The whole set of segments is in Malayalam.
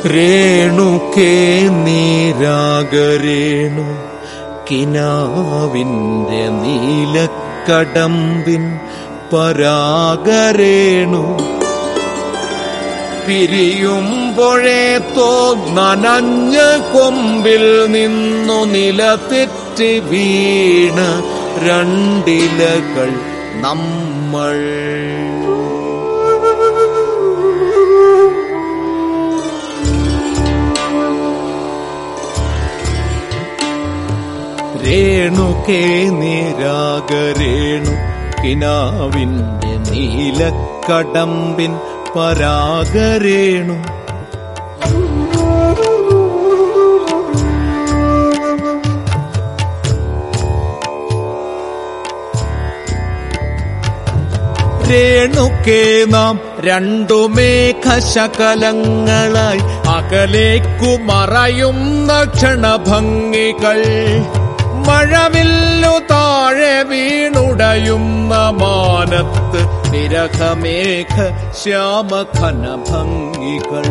രേണുക്കേ നീരാഗരേണു കിനാവിന്റെ നീലക്കടമ്പിൻ പരാഗരേണു പിരിയുമ്പോഴേത്തോ നനഞ്ഞ കൊമ്പിൽ നിന്നു നിലതെറ്റി വീണ രണ്ടിലകൾ നമ്മൾ രേണുകേ നിരാഗരേണു കിനാവിന്റെ നീലക്കടമ്പിൻ പരാഗരേണു രേണുക്കേ നാം രണ്ടു മേഘശകലങ്ങളായി അകലേക്കു മറയുന്ന ക്ഷണഭംഗികൾ മഴവില്ലു താഴെ വീണുടയുന്ന മാനത്ത് നിരകമേഘ ശ്യാമഘനഭംഗികൾ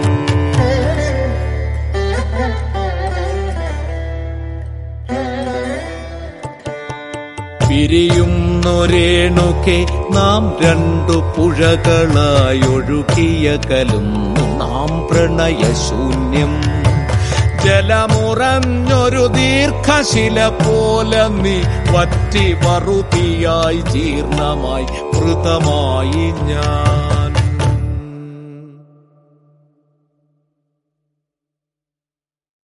പിരിയുന്നൊരേണുക്കെ നാം രണ്ടു പുഴകളായി ഒഴുകിയകലും നാം പ്രണയശൂന്യം ജലമുറഞ്ഞൊരു ദീർഘശില പോലെ നീ വറ്റി വറുതിയായി ജീർണമായി മൃതമായി ഞാൻ